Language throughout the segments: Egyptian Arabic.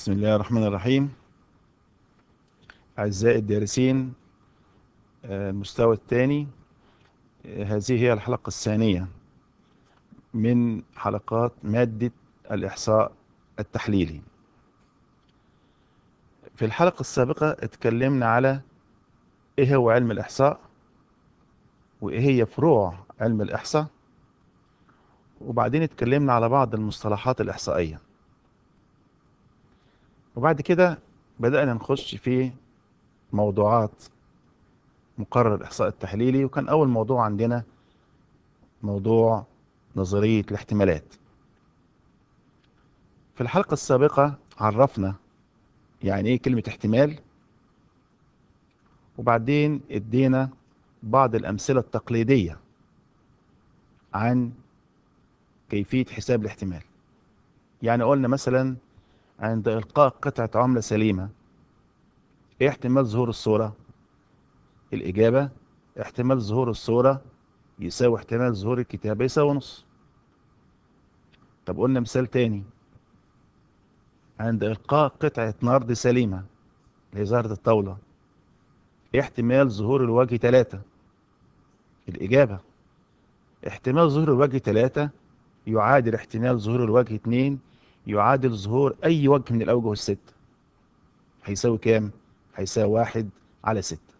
بسم الله الرحمن الرحيم أعزائي الدارسين آه، المستوى الثاني آه، هذه هي الحلقة الثانية من حلقات مادة الإحصاء التحليلي في الحلقة السابقة اتكلمنا على إيه هو علم الإحصاء وإيه هي فروع علم الإحصاء وبعدين اتكلمنا على بعض المصطلحات الإحصائية وبعد كده بدأنا نخش في موضوعات مقرر الإحصاء التحليلي وكان أول موضوع عندنا موضوع نظرية الاحتمالات في الحلقة السابقة عرفنا يعني إيه كلمة احتمال وبعدين ادينا بعض الأمثلة التقليدية عن كيفية حساب الاحتمال يعني قلنا مثلا عند إلقاء قطعة عملة سليمة إيه احتمال ظهور الصورة؟ الإجابة احتمال ظهور الصورة يساوي احتمال ظهور الكتابة يساوي نص طب قلنا مثال تاني عند إلقاء قطعة نرد سليمة اللي هي زهرة الطاولة إيه احتمال ظهور الوجه تلاتة الإجابة احتمال ظهور الوجه تلاتة يعادل احتمال ظهور الوجه اتنين يعادل ظهور أي وجه من الأوجه الستة هيساوي كام؟ هيساوي واحد على ستة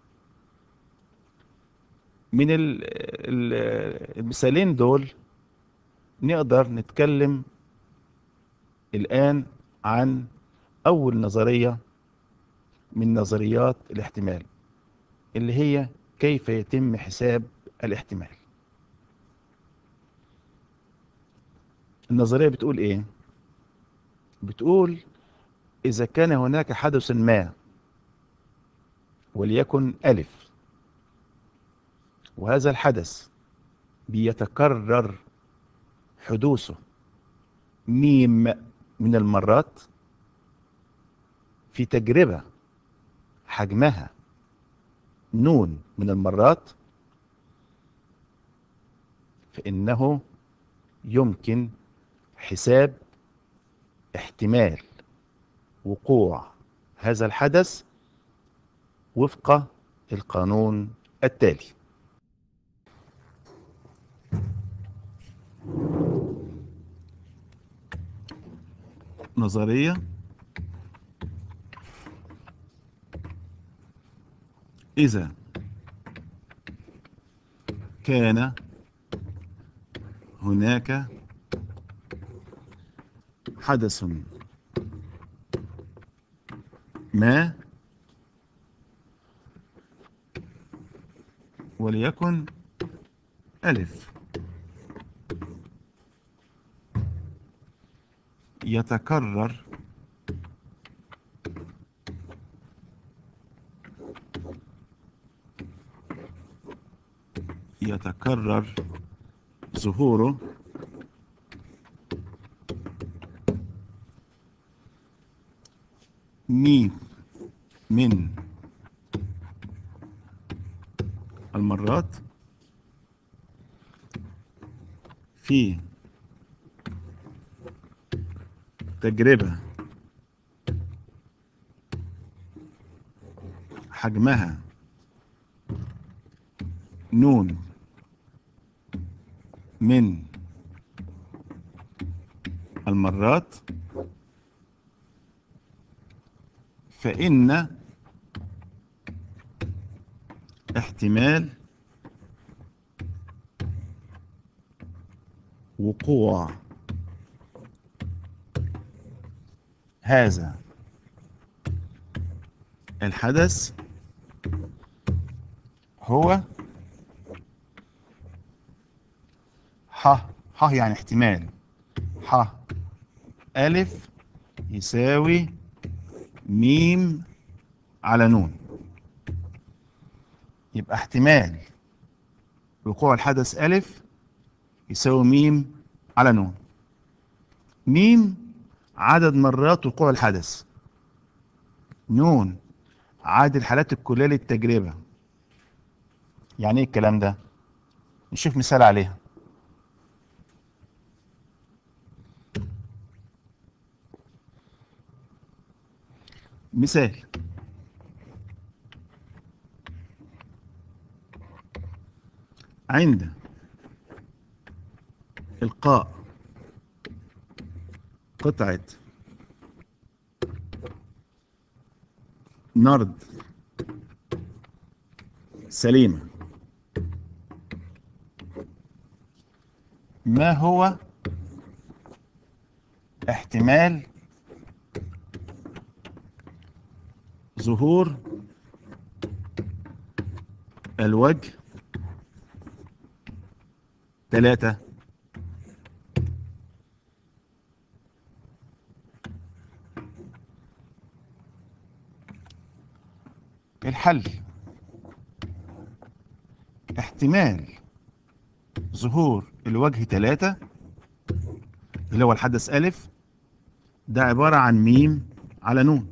من ال- ال- المثالين دول نقدر نتكلم الآن عن أول نظرية من نظريات الاحتمال اللي هي كيف يتم حساب الاحتمال النظرية بتقول إيه؟ بتقول إذا كان هناك حدث ما وليكن ألف وهذا الحدث بيتكرر حدوثه ميم من المرات في تجربة حجمها نون من المرات فإنه يمكن حساب احتمال وقوع هذا الحدث وفق القانون التالي نظرية إذا كان هناك حدث ما وليكن ألف يتكرر يتكرر ظهوره ميم من المرات في تجربة حجمها نون من المرات فإن احتمال وقوع هذا الحدث هو ح ح يعني احتمال ح ألف يساوي ميم على نون يبقى احتمال وقوع الحدث ألف يساوي ميم على نون ميم عدد مرات وقوع الحدث نون عدد الحالات الكلية للتجربة يعني ايه الكلام ده نشوف مثال عليها مثال عند إلقاء قطعة نرد سليمة ما هو احتمال ظهور الوجه ثلاثة الحل احتمال ظهور الوجه ثلاثة اللي هو الحدث ألف ده عبارة عن ميم على نون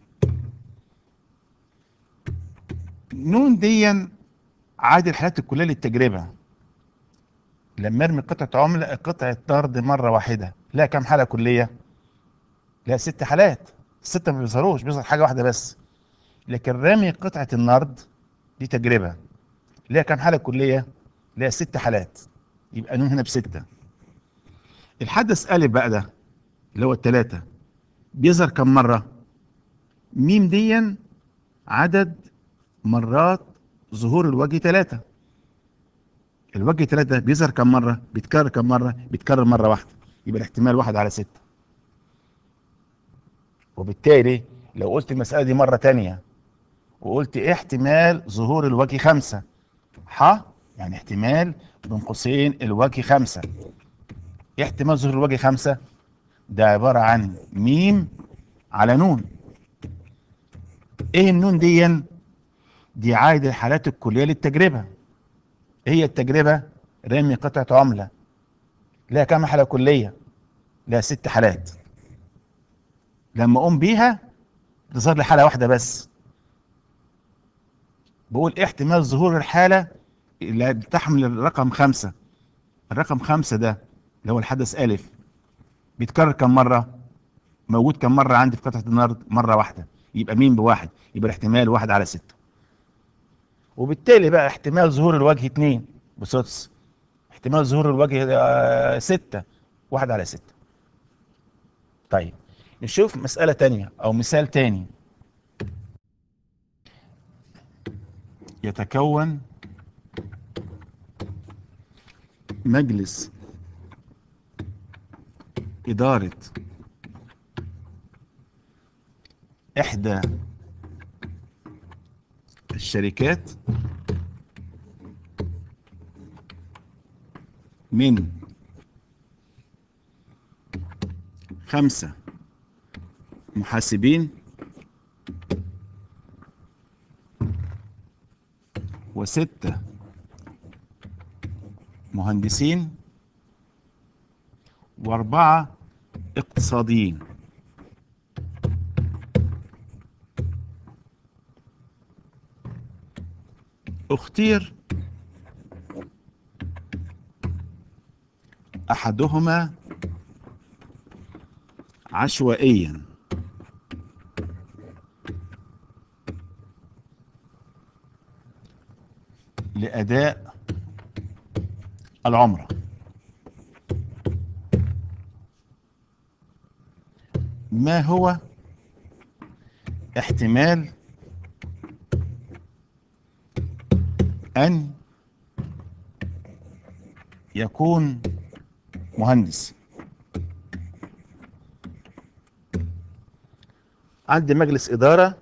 نون دي عادي الحالات الكلية للتجربة لما ارمي قطعة عملة قطعة طرد مرة واحدة لا كم حالة كلية لا ست حالات الستة ما بيظهروش بيظهر حاجة واحدة بس لكن رمي قطعة النرد دي تجربة ليها كم حالة كلية ليها ست حالات يبقى نون هنا بستة الحدث ألف بقى ده اللي هو التلاتة بيظهر كم مرة ميم ديا عدد مرات ظهور الوجه ثلاثة الوجه ثلاثة بيظهر كم مرة بيتكرر كم مرة بيتكرر مرة واحدة يبقى الاحتمال واحد على ستة وبالتالي لو قلت المسألة دي مرة تانية وقلت إيه احتمال ظهور الوجه خمسة ح يعني احتمال بين قوسين الوجه خمسة إيه احتمال ظهور الوجه خمسة ده عبارة عن ميم على نون ايه النون دي دي عايد الحالات الكلية للتجربة هي التجربة رمي قطعة عملة لها كام حالة كلية لها ست حالات لما اقوم بيها تظهر لي حالة واحدة بس بقول احتمال ظهور الحالة اللي تحمل الرقم خمسة الرقم خمسة ده اللي هو الحدث ألف بيتكرر كم مرة موجود كم مرة عندي في قطعة النرد مرة واحدة يبقى مين بواحد يبقى الاحتمال واحد على ستة وبالتالي بقى احتمال ظهور الوجه اتنين بسدس احتمال ظهور الوجه آه ستة واحد على ستة طيب نشوف مسألة تانية أو مثال تاني يتكون مجلس إدارة إحدى الشركات من خمسة محاسبين وستة مهندسين وأربعة اقتصاديين اختير احدهما عشوائيا لاداء العمره ما هو احتمال أن يكون مهندس عندي مجلس إدارة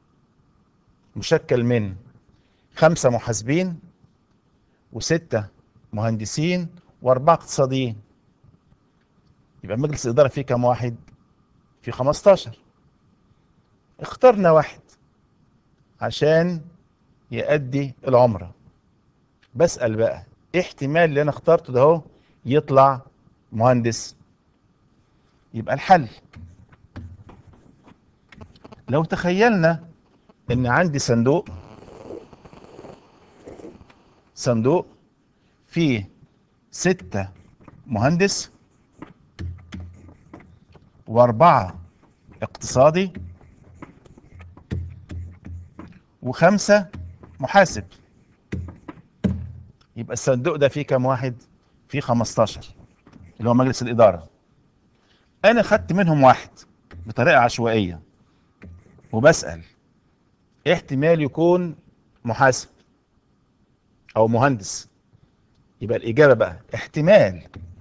مشكل من خمسة محاسبين وستة مهندسين وأربعة اقتصاديين يبقى مجلس الإدارة فيه كم واحد؟ فيه 15 اخترنا واحد عشان يأدي العمره بسأل بقى ايه احتمال اللي انا اخترته ده اهو يطلع مهندس يبقى الحل لو تخيلنا ان عندي صندوق صندوق فيه ستة مهندس واربعة اقتصادي وخمسة محاسب يبقى الصندوق ده فيه كام واحد فيه 15 اللي هو مجلس الإدارة أنا خدت منهم واحد بطريقة عشوائية وبسأل إيه احتمال يكون محاسب أو مهندس يبقى الإجابة بقى احتمال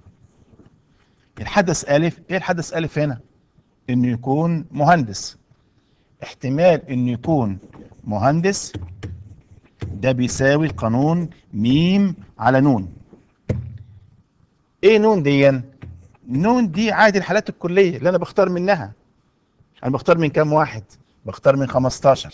الحدث ألف إيه الحدث ألف هنا إنه يكون مهندس احتمال إنه يكون مهندس ده بيساوي القانون ميم على نون ايه نون دي نون دي عادي الحالات الكلية اللي انا بختار منها انا بختار من كام واحد بختار من 15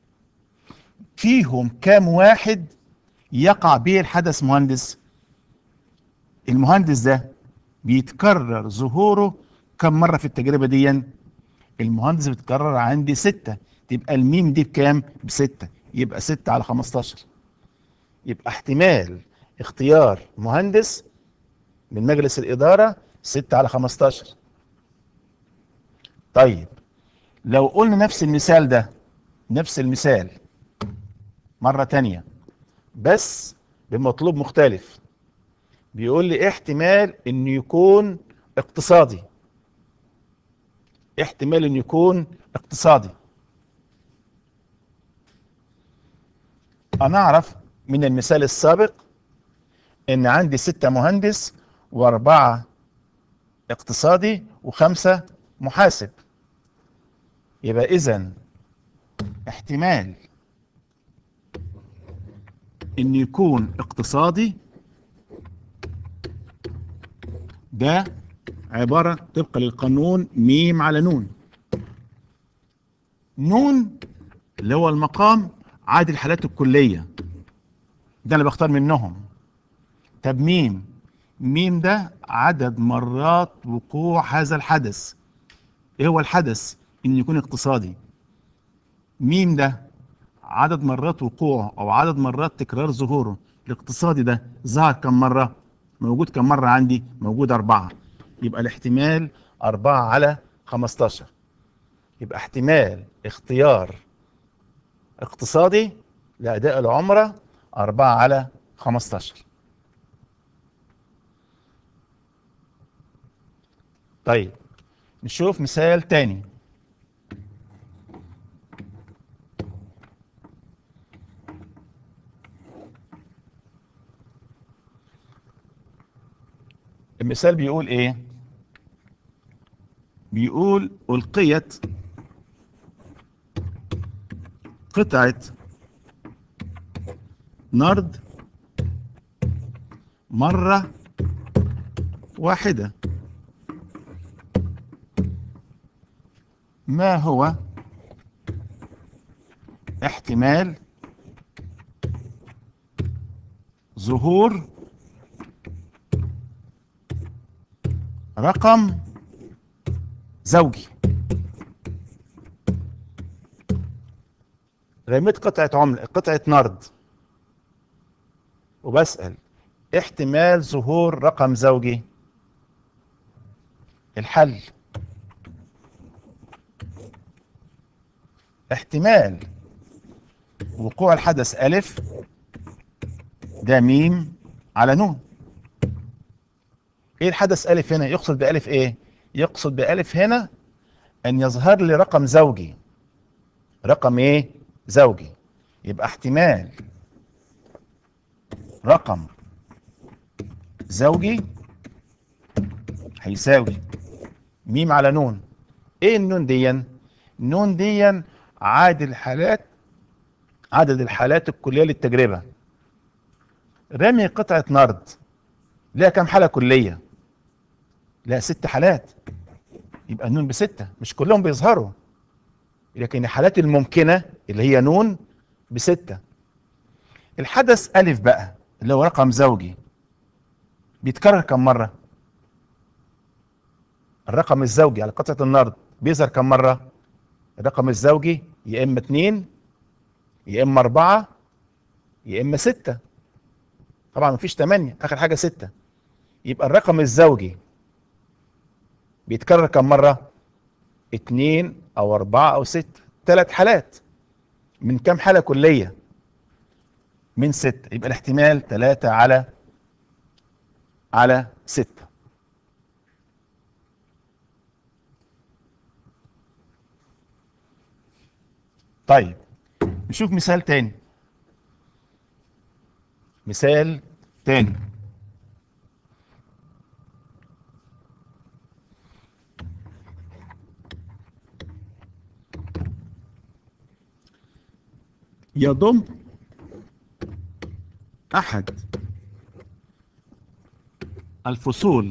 فيهم كام واحد يقع به الحدث مهندس المهندس ده بيتكرر ظهوره كم مرة في التجربة دي المهندس بيتكرر عندي ستة تبقى الميم دي بكام بستة يبقى ستة على 15 يبقى احتمال اختيار مهندس من مجلس الإدارة ستة على 15 طيب لو قلنا نفس المثال ده نفس المثال مرة تانية بس بمطلوب مختلف بيقول لي احتمال انه يكون اقتصادي احتمال انه يكون اقتصادي انا اعرف من المثال السابق ان عندي ستة مهندس واربعة اقتصادي وخمسة محاسب يبقى اذا احتمال ان يكون اقتصادي ده عبارة طبقا للقانون ميم على نون نون اللي هو المقام عادي الحالات الكلية ده اللي بختار منهم طب ميم ميم ده عدد مرات وقوع هذا الحدث ايه هو الحدث ان يكون اقتصادي ميم ده عدد مرات وقوعه او عدد مرات تكرار ظهوره الاقتصادي ده ظهر كم مرة موجود كم مرة عندي موجود أربعة يبقى الاحتمال أربعة على خمستاشر يبقى احتمال اختيار اقتصادي لأداء العمرة أربعة على خمستاشر طيب نشوف مثال تاني المثال بيقول ايه بيقول ألقيت قطعة نرد مرة واحدة ما هو احتمال ظهور رقم زوجي رميت قطعة عملة قطعة نرد وبسأل احتمال ظهور رقم زوجي الحل احتمال وقوع الحدث ألف ده ميم على نون ايه الحدث ألف هنا يقصد بألف ايه يقصد بألف هنا ان يظهر لي رقم زوجي رقم ايه زوجي يبقى احتمال رقم زوجي هيساوي ميم على نون ايه النون ديا النون ديا عدد الحالات عدد الحالات الكلية للتجربة رمي قطعة نرد لها كم حالة كلية لها ست حالات يبقى النون بستة مش كلهم بيظهروا لكن الحالات الممكنة اللي هي نون بستة الحدث ألف بقى اللي هو رقم زوجي بيتكرر كم مرة الرقم الزوجي على قطعة النرد بيظهر كم مرة الرقم الزوجي يا إما اتنين يا إما أربعة يا إما ستة طبعا مفيش تمانية آخر حاجة ستة يبقى الرقم الزوجي بيتكرر كم مرة اتنين أو أربعة أو ستة ثلاث حالات من كام حالة كلية من ستة يبقى الاحتمال تلاتة على على ستة طيب نشوف مثال تاني مثال تاني يضم أحد الفصول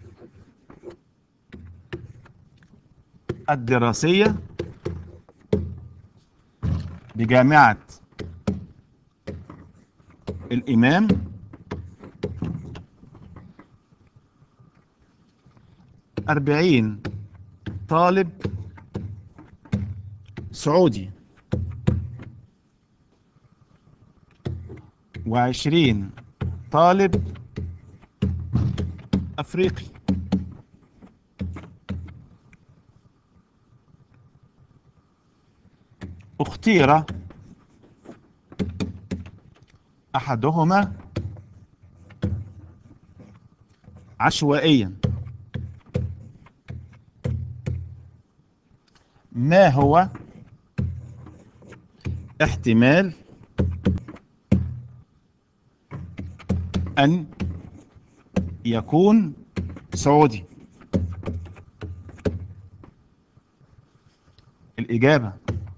الدراسية بجامعة الإمام أربعين طالب سعودي وعشرين طالب أفريقي اختير أحدهما عشوائيا ما هو احتمال أن يكون سعودي الإجابة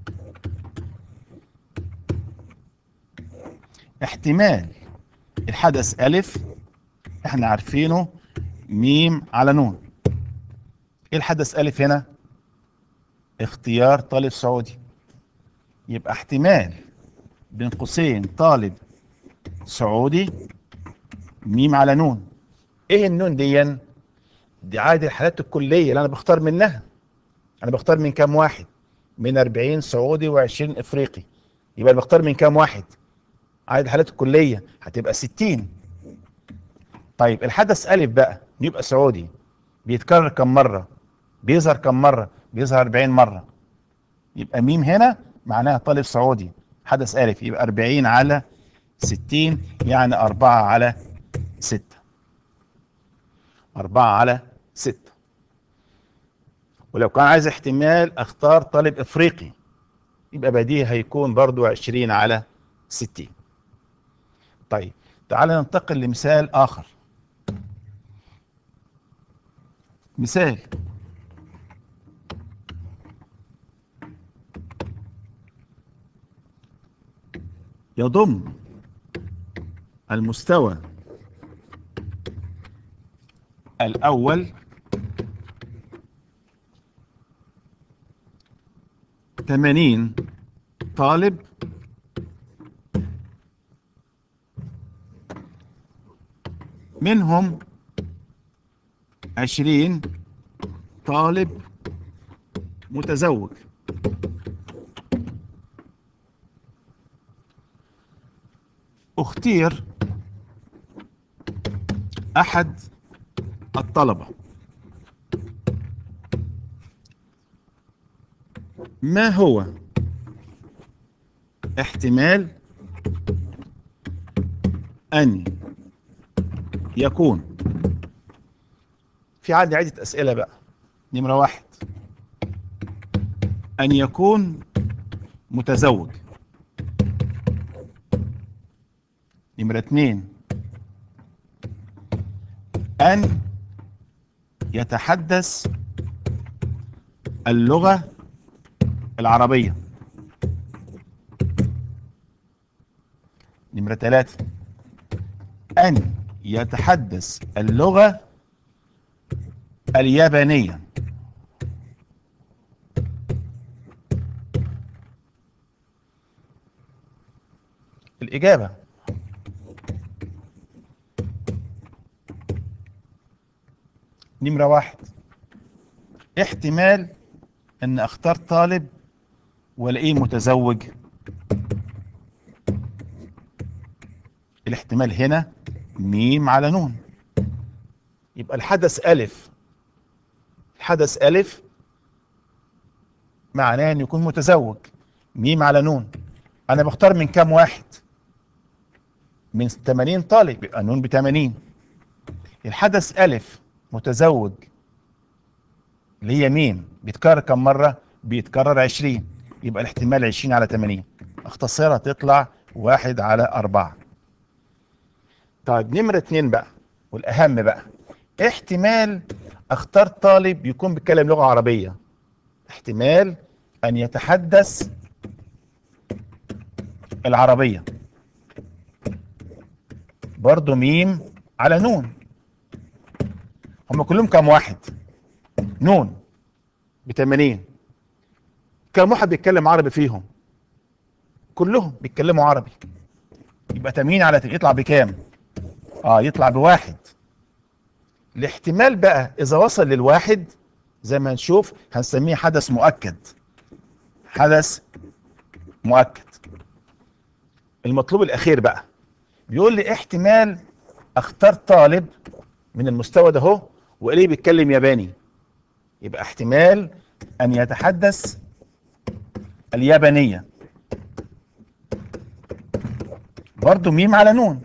احتمال الحدث ألف احنا عارفينه ميم على نون ايه الحدث ألف هنا اختيار طالب سعودي يبقى احتمال بين قوسين طالب سعودي ميم على نون ايه النون دي دي عدد الحالات الكلية اللي انا بختار منها انا بختار من كام واحد من 40 سعودي و20 افريقي يبقى أنا بختار من كام واحد عدد الحالات الكلية هتبقى 60 طيب الحدث ألف بقى يبقى سعودي بيتكرر كم مرة بيظهر كم مرة بيظهر 40 مرة يبقى ميم هنا معناها طالب سعودي حدث ألف يبقى 40 على 60 يعني 4 على 6 4 على 6 ولو كان عايز احتمال اختار طالب افريقي يبقى بديهي هيكون برضو 20 على 60 طيب تعال ننتقل لمثال اخر مثال يضم المستوى الأول ثمانين طالب منهم عشرين طالب متزوج اختير احد الطلبة ما هو احتمال ان يكون في عندي عدة اسئلة بقى نمرة واحد ان يكون متزوج نمرة اتنين أن يتحدث اللغة العربية نمرة ثلاثة أن يتحدث اللغة اليابانية الإجابة نمرة واحد احتمال ان اختار طالب والاقيه متزوج الاحتمال هنا ميم على نون يبقى الحدث ألف الحدث ألف معناه أن يكون متزوج ميم على نون انا بختار من كام واحد من 80 طالب يبقى نون ب 80 الحدث الف متزوج اللي هي ميم بيتكرر كم مره بيتكرر 20 يبقى الاحتمال 20 على 80 اختصرها تطلع واحد على أربعة طيب نمرة اتنين بقى والأهم بقى احتمال اختار طالب يكون بيتكلم لغة عربية احتمال أن يتحدث العربية برضو ميم على نون هم كلهم كام واحد نون بتمانين كام واحد بيتكلم عربي فيهم كلهم بيتكلموا عربي يبقى 80 على تم- يطلع بكام اه يطلع بواحد الاحتمال بقى اذا وصل للواحد زي ما هنشوف هنسميه حدث مؤكد حدث مؤكد المطلوب الاخير بقى بيقول لي احتمال اختار طالب من المستوى ده اهو واليه بيتكلم ياباني يبقى احتمال ان يتحدث اليابانيه برضو ميم على نون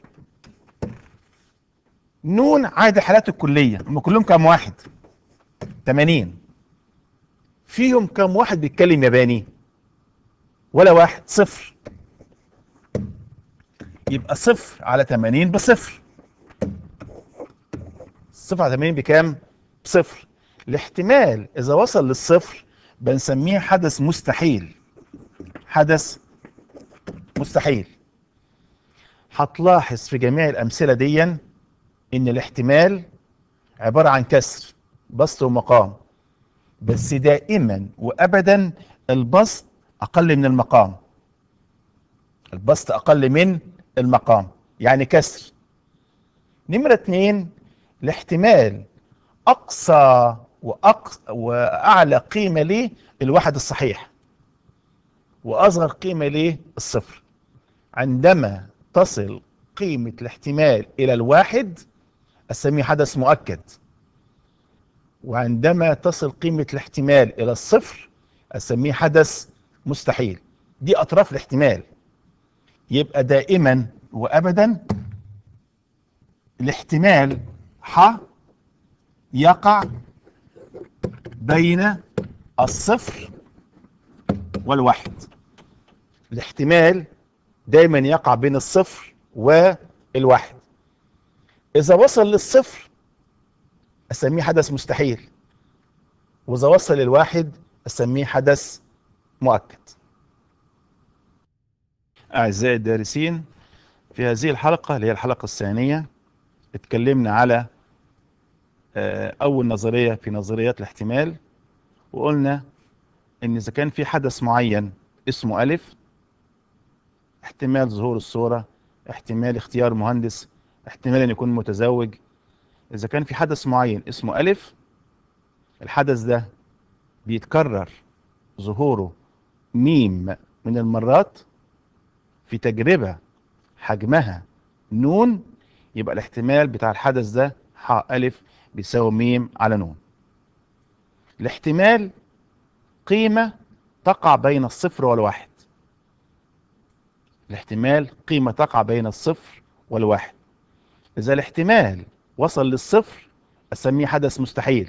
نون عدد حالات الكلية هم كلهم كام واحد 80 فيهم كام واحد بيتكلم ياباني ولا واحد صفر يبقى صفر على 80 بصفر صفر على 80 بكام بصفر الاحتمال اذا وصل للصفر بنسميه حدث مستحيل حدث مستحيل هتلاحظ في جميع الأمثلة دي إن الاحتمال عبارة عن كسر بسط ومقام بس دائما وأبدا البسط أقل من المقام البسط أقل من المقام يعني كسر نمرة اتنين الاحتمال أقصى وأقصى وأعلى قيمة ليه الواحد الصحيح وأصغر قيمة ليه الصفر عندما تصل قيمة الاحتمال إلى الواحد أسميه حدث مؤكد وعندما تصل قيمة الاحتمال إلى الصفر أسميه حدث مستحيل دي أطراف الاحتمال يبقى دائما وأبدا الاحتمال ح يقع بين الصفر والواحد الاحتمال دايما يقع بين الصفر والواحد اذا وصل للصفر اسميه حدث مستحيل واذا وصل للواحد اسميه حدث مؤكد اعزائي الدارسين في هذه الحلقه اللي هي الحلقه الثانيه اتكلمنا على آه، اول نظريه في نظريات الاحتمال وقلنا ان اذا كان في حدث معين اسمه الف احتمال ظهور الصورة احتمال اختيار مهندس احتمال ان يكون متزوج اذا كان في حدث معين اسمه الف الحدث ده بيتكرر ظهوره ميم من المرات في تجربة حجمها نون يبقى الاحتمال بتاع الحدث ده ح ألف بيساوي ميم على نون الاحتمال قيمة تقع بين الصفر والواحد الاحتمال قيمة تقع بين الصفر والواحد إذا الاحتمال وصل للصفر أسميه حدث مستحيل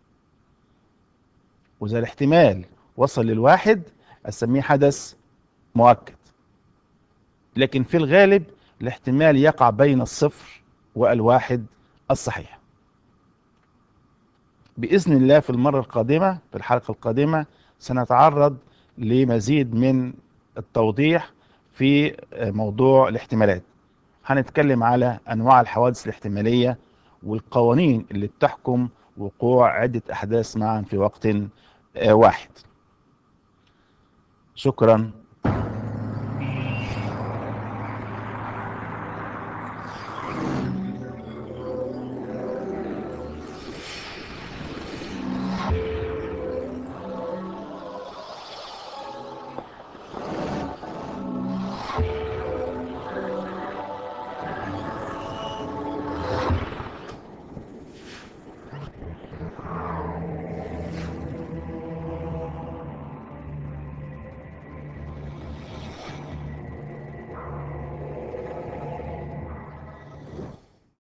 وإذا الاحتمال وصل للواحد أسميه حدث مؤكد لكن في الغالب الاحتمال يقع بين الصفر والواحد الصحيح بإذن الله في المرة القادمة في الحلقة القادمة سنتعرض لمزيد من التوضيح في موضوع الاحتمالات هنتكلم على أنواع الحوادث الاحتمالية والقوانين اللي بتحكم وقوع عدة أحداث معا في وقت واحد شكرا